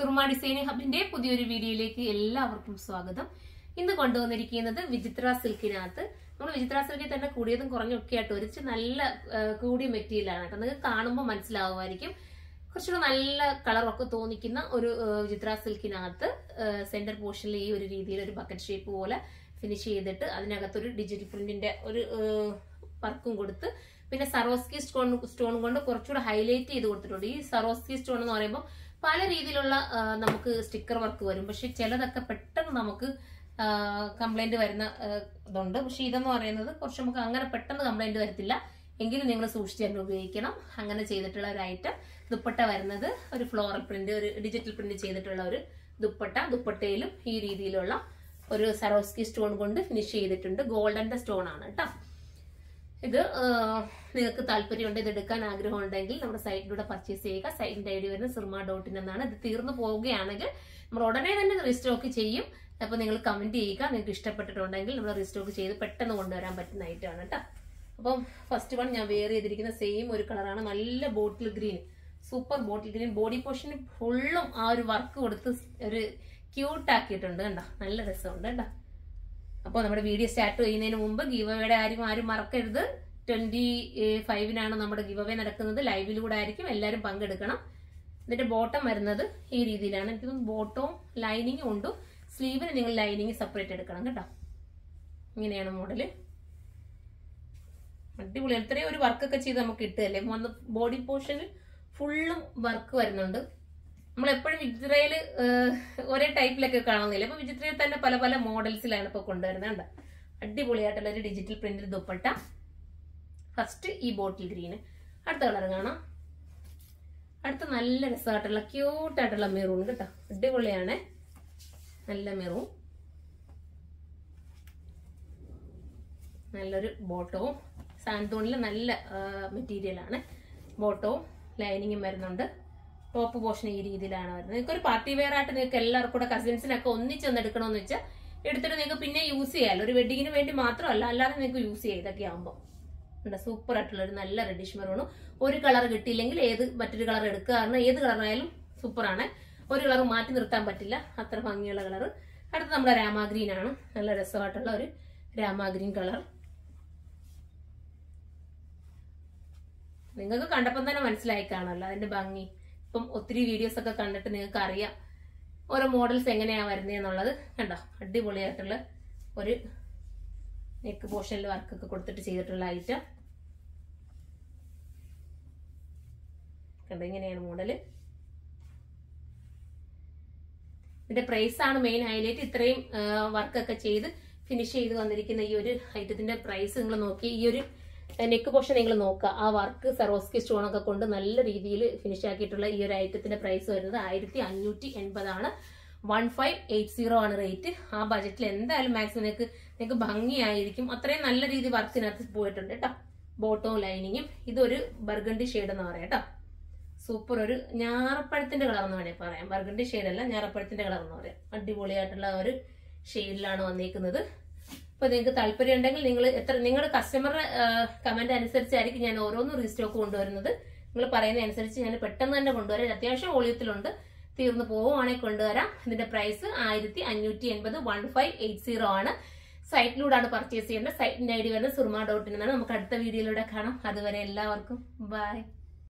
Soorma designing ഹബിന്റെ പുതിയൊരു വീഡിയോയിലേക്ക് എല്ലാവർക്കും സ്വാഗതം ഇന്ന് കൊണ്ടുവന്നിരിക്കുന്നത് വിചിത്ര സിൽക്കിനകത്ത് നമ്മൾ വിചിത്ര സിൽക്കിൽ തന്നെ കൂടിയതും കുറഞ്ഞൊക്കെ ആയിട്ട് ഒരിച്ച് നല്ല ആ, കൂടിയ മെറ്റീരിയലാണ് കേട്ടോ നിങ്ങൾക്ക് കാണുമ്പോൾ മനസ്സിലാവുമായിരിക്കും കുറച്ചുകൂടെ നല്ല കളറൊക്കെ തോന്നിക്കുന്ന ഒരു ആ, വിചിത്ര സിൽക്കിനകത്ത് സെന്റർ പോർഷനിൽ ഈ ഒരു രീതിയിൽ ഒരു ബക്കറ്റ് ഷേപ്പ് പോലെ ഫിനിഷ് ചെയ്തിട്ട് അതിനകത്തൊരു ഡിജിറ്റൽ പ്രിന്റിന്റെ ഒരു വർക്കും കൊടുത്ത് പിന്നെ സറോസ്കി സ്റ്റോൺ സ്റ്റോൺ കൊണ്ട് കുറച്ചുകൂടെ ഹൈലൈറ്റ് ചെയ്ത് കൊടുത്തിട്ടുണ്ട് ഈ സറോസ്കി സ്റ്റോൺ എന്ന് പറയുമ്പോൾ പല രീതിയിലുള്ള ആ, നമുക്ക് സ്റ്റിക്കർ വർക്ക് വരും പക്ഷെ ചിലതൊക്കെ പെട്ടെന്ന് നമുക്ക് കംപ്ലൈന്റ് വരുന്ന ആ, ഇതുണ്ട് പക്ഷെ ഇതെന്ന് പറയുന്നത് കുറച്ച് നമുക്ക് അങ്ങനെ പെട്ടെന്ന് കംപ്ലൈന്റ് വരത്തില്ല എങ്കിലും നിങ്ങൾ സൂക്ഷിച്ച് തന്നെ ഉപയോഗിക്കണം അങ്ങനെ ചെയ്തിട്ടുള്ള ഒരു ഐറ്റം ദുപ്പട്ട വരുന്നത് ഒരു ഫ്ലോറൽ പ്രിന്റ് ഒരു ഡിജിറ്റൽ പ്രിന്റ് ചെയ്തിട്ടുള്ള ഒരു ദുപ്പട്ട ദുപ്പട്ടയിലും ഈ രീതിയിലുള്ള ഒരു സറോസ്കി സ്റ്റോൺ കൊണ്ട് ഫിനിഷ് ചെയ്തിട്ടുണ്ട് ഗോൾഡന്റെ സ്റ്റോൺ ആണ് കേട്ടോ ഇത് ആ, നിങ്ങൾക്ക് താല്പര്യമുണ്ട് ഇത് എടുക്കാൻ ആഗ്രഹം ഉണ്ടെങ്കിൽ നമ്മുടെ സൈറ്റിലൂടെ പർച്ചേസ് ചെയ്യുക സൈറ്റിന്റെ ഐ ഡി വരുന്നത് സിർമ ഡോട്ട് ഇൻ എന്നാണ് ഇത് തീർന്നു പോവുകയാണെങ്കിൽ നമ്മൾ ഉടനെ തന്നെ റീസ്റ്റോക്ക് ചെയ്യും അപ്പൊ നിങ്ങൾ കമന്റ് ചെയ്യുക നിങ്ങൾക്ക് ഇഷ്ടപ്പെട്ടിട്ടുണ്ടെങ്കിൽ നമ്മൾ റീസ്റ്റോക്ക് ചെയ്ത് പെട്ടെന്ന് കൊണ്ടുവരാൻ പറ്റുന്ന ഐറ്റമാണ് കേട്ടോ അപ്പം ഫസ്റ്റ് വൺ ഞാൻ വെയർ ചെയ്തിരിക്കുന്ന സെയിം ഒരു കളറാണ് നല്ല bottle green super bottle green body പോർഷന് ഫുള്ളും ആ ഒരു വർക്ക് കൊടുത്ത് ഒരു ക്യൂട്ട് ആക്കിയിട്ടുണ്ട് കണ്ടോ നല്ല രസമുണ്ട് കേട്ടോ അപ്പോൾ നമ്മുടെ വീഡിയോ സ്റ്റാർട്ട് ചെയ്യുന്നതിന് മുമ്പ് ഗീവ് അവയുടെ കാര്യം ആരും മറക്കരുത് ട്വന്റി ഫൈവിനാണ് നമ്മുടെ ഗീവ് അവേ നടക്കുന്നത് ലൈവിലൂടെ ആയിരിക്കും എല്ലാവരും പങ്കെടുക്കണം എന്നിട്ട് ബോട്ടം വരുന്നത് ഈ രീതിയിലാണ് എനിക്ക് ബോട്ടവും ലൈനിങ്ങും ഉണ്ട് സ്ലീവിന് നിങ്ങൾ ലൈനിങ് സെപ്പറേറ്റ് എടുക്കണം കേട്ടോ ഇങ്ങനെയാണ് മോഡല് അടിപൊളി ഇത്രയും ഒരു വർക്കൊക്കെ ചെയ്ത് നമുക്ക് കിട്ടുകയല്ലേ വന്ന് ബോഡി പോർഷനിൽ ഫുള്ളും വർക്ക് വരുന്നുണ്ട് നമ്മൾ എപ്പോഴും വിചിത്രയില് ഒരേ ടൈപ്പിലൊക്കെ കാണുന്നില്ല അപ്പൊ വിചിത്രയിൽ തന്നെ പല പല മോഡൽസിലാണ് ഇപ്പൊ കൊണ്ടുവരുന്നത് കണ്ടോ അടിപൊളിയായിട്ടുള്ള ഒരു ഡിജിറ്റൽ പ്രിന്റഡ് ദുപ്പട്ട ഫസ്റ്റ് ഈ ബോട്ടിൽ ഗ്രീന് അടുത്ത കളർ കാണാം അടുത്ത നല്ല രസമായിട്ടുള്ള ക്യൂട്ടായിട്ടുള്ള മെറൂൺ കേട്ടോ അടിപൊളിയാണ് നല്ല മെറൂൺ നല്ലൊരു ബോട്ടവും സാന്തോണിൽ നല്ല മെറ്റീരിയൽ ആണ് ബോട്ടവും ലൈനിങ്ങും വരുന്നുണ്ട് ടോപ്പ് പോർഷൻ ഈ രീതിയിലാണ് വരുന്നത് നിങ്ങൾക്ക് ഒരു പാർട്ടി വെയർ ആയിട്ട് നിങ്ങൾക്ക് എല്ലാവർക്കും കൂടെ കസിൻസിനൊക്കെ ഒന്നിച്ചൊന്ന് എടുക്കണമെന്ന് വെച്ചാൽ എടുത്തിട്ട് നിങ്ങൾക്ക് പിന്നെ യൂസ് ചെയ്യാമല്ലോ ഒരു വെഡിങ്ങിന് വേണ്ടി മാത്രമല്ല അല്ലാതെ നിങ്ങൾക്ക് യൂസ് ചെയ്യാം ഇതൊക്കെ ആകുമ്പോൾ ഉണ്ട് സൂപ്പർ ആയിട്ടുള്ള ഒരു നല്ല റെഡിഷ് മെറൂണും ഒരു കളർ കിട്ടിയില്ലെങ്കിൽ ഏത് മറ്റൊരു കളർ എടുക്കുക കാരണം ഏത് കളറായാലും സൂപ്പറാണ് ഒരു കളർ മാറ്റി നിർത്താൻ പറ്റില്ല അത്ര ഭംഗിയുള്ള കളർ അടുത്ത നമ്മുടെ രാമാഗ്രീൻ ആണ് നല്ല രസമായിട്ടുള്ള ഒരു രാമാഗ്രീൻ കളർ നിങ്ങൾക്ക് കണ്ടപ്പം തന്നെ മനസ്സിലായി കാണുമല്ലോ അതിന്റെ ഭംഗി ഇപ്പം ഒത്തിരി വീഡിയോസ് ഒക്കെ കണ്ടിട്ട് നിങ്ങൾക്ക് അറിയാം ഓരോ മോഡൽസ് എങ്ങനെയാ വരുന്നതെന്നുള്ളത് കണ്ടോ അടിപൊളിയായിട്ടുള്ള ഒരു നെക്ക് പോർഷനിൽ വർക്കൊക്കെ കൊടുത്തിട്ട് ചെയ്തിട്ടുള്ള ഐറ്റം കണ്ടോ ഇങ്ങനെയാണ് മോഡല് ഇതിന്റെ പ്രൈസ് ആണ് മെയിൻ ഹൈലൈറ്റ് ഇത്രയും വർക്കൊക്കെ ചെയ്ത് ഫിനിഷ് ചെയ്ത് വന്നിരിക്കുന്ന ഈ ഒരു ഐറ്റത്തിന്റെ പ്രൈസ് നിങ്ങൾ നോക്കി ഈ ഒരു നെക്ക് പോർഷൻ നിങ്ങൾ നോക്കുക ആ വർക്ക് സറോസ്കി സ്റ്റോൺ ഒക്കെ കൊണ്ട് നല്ല രീതിയിൽ ഫിനിഷ് ആക്കിയിട്ടുള്ള ഈ ഒരു ഐറ്റത്തിന്റെ പ്രൈസ് വരുന്നത് ആയിരത്തി അഞ്ഞൂറ്റി എൺപതാണ് വൺ ഫൈവ് എയ്റ്റ് സീറോ ആണ് റേറ്റ് ആ ബജറ്റിൽ എന്തായാലും മാക്സിമം നിങ്ങൾക്ക് നിങ്ങൾക്ക് ഭംഗിയായിരിക്കും അത്രയും നല്ല രീതി വർക്കിനകത്ത് പോയിട്ടുണ്ട് കേട്ടോ ബോട്ടവും ലൈനിങ്ങും ഇതൊരു ബർഗണ്ടി ഷെയ്ഡ് എന്ന് പറയാം കേട്ടോ സൂപ്പർ ഒരു ഞാറപ്പഴത്തിന്റെ കളർ എന്ന് വേണേൽ പറയാം ബർഗണ്ടി ഷെയ്ഡ് അല്ല ഞാറപ്പഴത്തിന്റെ കളർ എന്ന് പറയാം അടിപൊളിയായിട്ടുള്ള ഒരു ഷെയ്ഡിലാണ് വന്നേക്കുന്നത് അപ്പൊ നിങ്ങൾക്ക് താല്പര്യം ഉണ്ടെങ്കിൽ നിങ്ങൾ എത്ര നിങ്ങളുടെ കസ്റ്റമറുടെ കമന്റ് അനുസരിച്ചായിരിക്കും ഞാൻ ഓരോന്നും റീസ്റ്റോക്ക് കൊണ്ടുവരുന്നത് നിങ്ങൾ പറയുന്ന അനുസരിച്ച് ഞാൻ പെട്ടെന്ന് തന്നെ കൊണ്ടുവരാം അത്യാവശ്യം വോളിയത്തിലുണ്ട് തീർന്നു പോവുകയാണെങ്കിൽ കൊണ്ടുവരാം ഇതിന്റെ പ്രൈസ് ആയിരത്തി അഞ്ഞൂറ്റി എൺപത് വൺ ഫൈവ് എയ്റ്റ് സീറോ ആണ് സൈറ്റിലൂടെയാണ് പർച്ചേസ് ചെയ്യേണ്ടത് സൈറ്റിന്റെ ഐ ഡി വരുന്നത് സുർമ ഡോട്ട് ഇൻ എന്നാണ് നമുക്ക് അടുത്ത വീഡിയോയിലൂടെ കാണാം അതുവരെ എല്ലാവർക്കും ബൈ